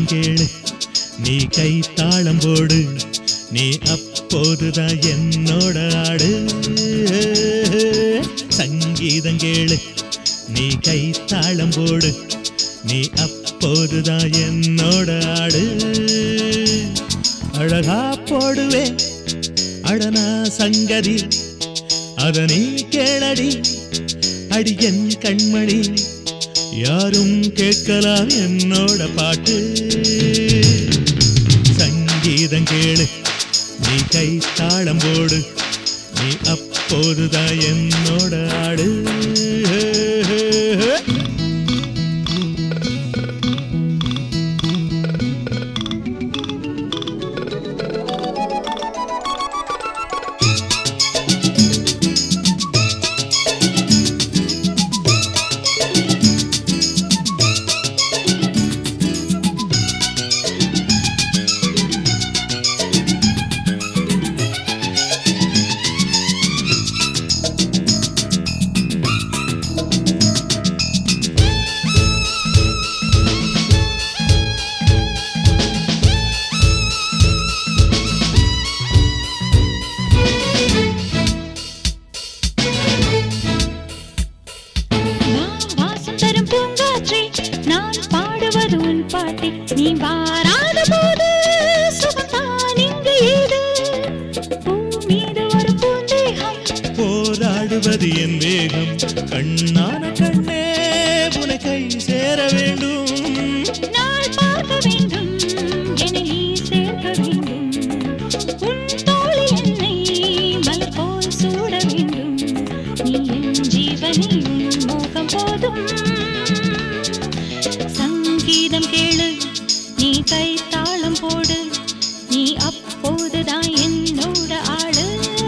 சங்கீதம் கேளு நீ கை தாளம் போடு நீ அப்போதுதான் என்னோட ஆடு சங்கீதம் கேளு நீ கை தாளம் போடு நீ அப்போதுதான் என்னோட ஆடு அழகா போடுவேன் அழனா சங்கதி அத நீ கேளடி அடி என் கண்மணி யாரும் கேட்கலாம் என்னோட பாட்டு சங்கீதம் கேளு நீ கை தாளம் போடு நீ அப்போதுதான் என்னோட ஆடு வா, வாசம் தரும் பூங்காற்றே நான் பாடுவது உன் பாட்டை நீ வாராத போது சுகம்தான் இங்கு ஏது பூ மீது ஒரு பூந்தேகம் போராடுவது என் வேகம் கண்ணான கண்ணே உன கை சேர வேண்டும் நாள் பார்க்க வேண்டும் என்னை நீ சேர்க்க வேண்டும் உன் தோளில் என்னை மலர் போல் சூட வேண்டும் நீ என் ஜீவனே உன் மோகம் போதும் சங்கீதம் கேளு நீ கை தாளம் போடு நீ அப்போதுதான் என்னோட ஆளு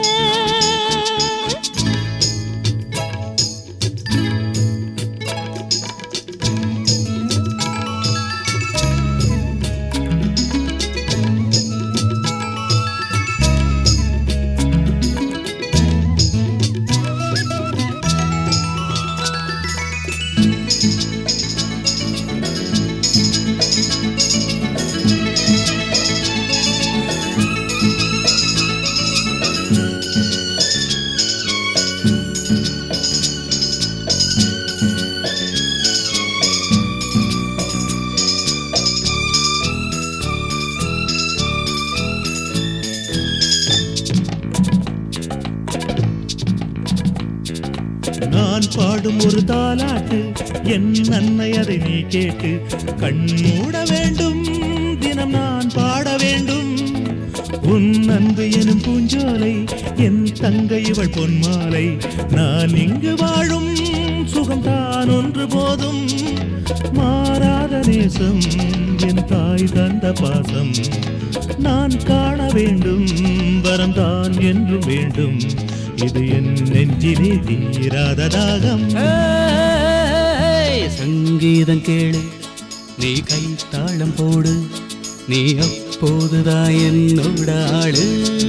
நான் பாடும் ஒரு தாலாட்டு என் அன்னை அதை நீ கேட்டு கண் மூட வேண்டும் தினம் நான் பாட வேண்டும் உன் அன்பு எனும் பூஞ்சோலை என் தங்கை இவள் பொன்மாலை நான் இங்கு வாழும் சுகம் தான் ஒன்று போதும் மாறாத நேசம் என் தாய் தந்த பாசம் நான் காண வேண்டும் வரம் தான் என்றும் வேண்டும் இது என் நெஞ்சிலே தீராத தாகம் ஏய், சங்கீதம் கேளு நீ கை தாளம் போடு நீ அப்போதுதான் என்னோட ஆளு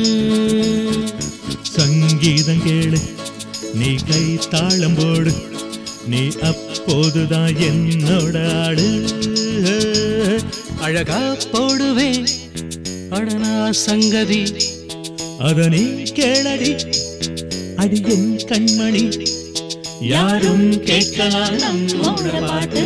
சங்கீதம் கேளு நீ கை தாளம் போடு நீ அப்போதுதான் என்னோட ஆடு அழகா போடுவேன் அடனா சங்கதி அத நீ கேளடி அடி என் கண்மணி யாரும் கேட்கலாம் நம்மோட பாட்டு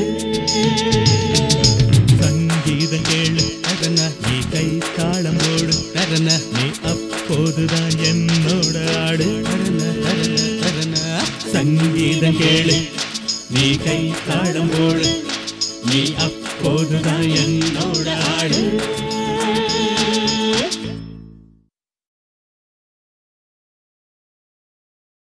சங்கீதம் கேளு தரன நீ கை தாளம் போடு தரன நீ அப்போதுதான் என்னோட ஆடு தரன தரன தரன சங்கீதம் கேளு நீ கை தாளம் போடு நீ அப்போதுதான் என்னோட ஆடு